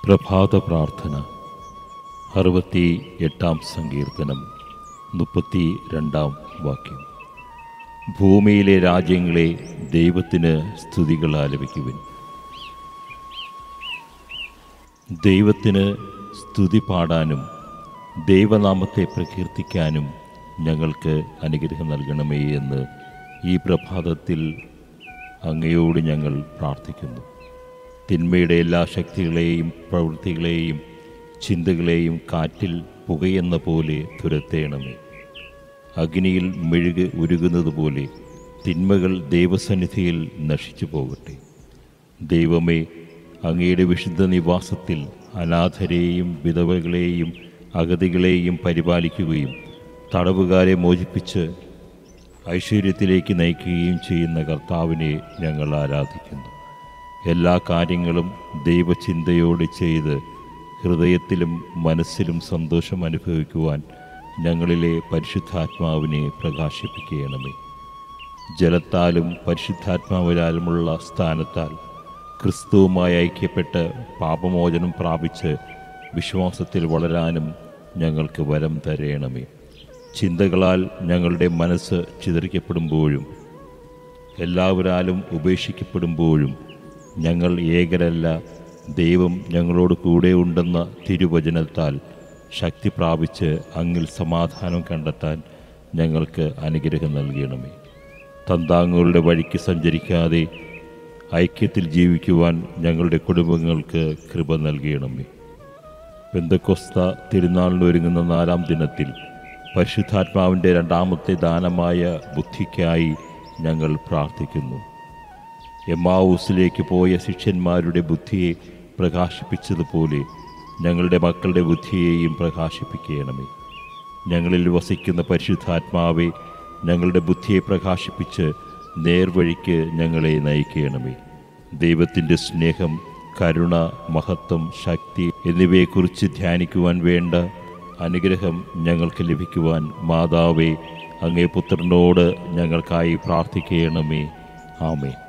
പ്രഭാത പ്രാർത്ഥന അറുപത്തി എട്ടാം സങ്കീർത്തനം മുപ്പത്തി രണ്ടാം വാക്യം ഭൂമിയിലെ രാജ്യങ്ങളെ ദൈവത്തിന് സ്തുതികൾ ആലപിക്കുവിൻ ദൈവത്തിന് സ്തുതി പാടാനും ദൈവനാമത്തെ പ്രകീർത്തിക്കാനും ഞങ്ങൾക്ക് അനുഗ്രഹം നൽകണമേ എന്ന് ഈ പ്രഭാതത്തിൽ അങ്ങയോട് ഞങ്ങൾ പ്രാർത്ഥിക്കുന്നു തിന്മയുടെ എല്ലാ ശക്തികളെയും പ്രവൃത്തികളെയും ചിന്തകളെയും കാറ്റിൽ പുകയെന്ന പോലെ തുരത്തേണമേ അഗ്നിയിൽ മെഴുക് ഉരുകുന്നത് പോലെ തിന്മകൾ ദൈവസന്നിധിയിൽ നശിച്ചു പോകട്ടെ ദൈവമേ അങ്ങയുടെ വിശുദ്ധ നിവാസത്തിൽ അനാഥരെയും വിധവകളെയും അഗതികളെയും പരിപാലിക്കുകയും തടവുകാരെ മോചിപ്പിച്ച് ഐശ്വര്യത്തിലേക്ക് നയിക്കുകയും ചെയ്യുന്ന കർത്താവിനെ ഞങ്ങൾ ആരാധിക്കുന്നു എല്ലാ കാര്യങ്ങളും ദൈവചിന്തയോടെ ചെയ്ത് ഹൃദയത്തിലും മനസ്സിലും സന്തോഷം അനുഭവിക്കുവാൻ ഞങ്ങളിലെ പരിശുദ്ധാത്മാവിനെ പ്രകാശിപ്പിക്കണമേ ജലത്താലും പരിശുദ്ധാത്മാവിലാലുമുള്ള സ്ഥാനത്താൽ ക്രിസ്തുവുമായി ഐക്യപ്പെട്ട് പാപമോചനം പ്രാപിച്ച് വിശ്വാസത്തിൽ വളരാനും ഞങ്ങൾക്ക് വരം തരയണമേ ചിന്തകളാൽ ഞങ്ങളുടെ മനസ്സ് ചിതറിക്കപ്പെടുമ്പോഴും എല്ലാവരാലും ഉപേക്ഷിക്കപ്പെടുമ്പോഴും ഞങ്ങൾ ഏകരല്ല ദൈവം ഞങ്ങളോട് കൂടെ ഉണ്ടെന്ന തിരുവചനത്താൽ ശക്തി പ്രാപിച്ച് അങ്ങിൽ സമാധാനം കണ്ടെത്താൻ ഞങ്ങൾക്ക് അനുഗ്രഹം നൽകണമേ തന്താങ്ങളുടെ വഴിക്ക് സഞ്ചരിക്കാതെ ഐക്യത്തിൽ ജീവിക്കുവാൻ ഞങ്ങളുടെ കുടുംബങ്ങൾക്ക് കൃപ നൽകണമേ ബന്ധക്കൊസ്ത തിരുനാളിനൊരുങ്ങുന്ന നാലാം ദിനത്തിൽ പരിശുദ്ധാത്മാവിൻ്റെ രണ്ടാമത്തെ ദാനമായ ബുദ്ധിക്കായി ഞങ്ങൾ പ്രാർത്ഥിക്കുന്നു എമ്മാവൂസിലേക്ക് പോയ ശിഷ്യന്മാരുടെ ബുദ്ധിയെ പ്രകാശിപ്പിച്ചതുപോലെ ഞങ്ങളുടെ മക്കളുടെ ബുദ്ധിയെയും പ്രകാശിപ്പിക്കണമേ ഞങ്ങളിൽ വസിക്കുന്ന പരിശുദ്ധാത്മാവെ ഞങ്ങളുടെ ബുദ്ധിയെ പ്രകാശിപ്പിച്ച് നേർവഴിക്ക് ഞങ്ങളെ നയിക്കണമേ ദൈവത്തിൻ്റെ സ്നേഹം കരുണ മഹത്വം ശക്തി എന്നിവയെക്കുറിച്ച് ധ്യാനിക്കുവാൻ വേണ്ട അനുഗ്രഹം ഞങ്ങൾക്ക് ലഭിക്കുവാൻ മാതാവേ അങ്ങേ പുത്രനോട് ഞങ്ങൾക്കായി പ്രാർത്ഥിക്കണമേ ആമേ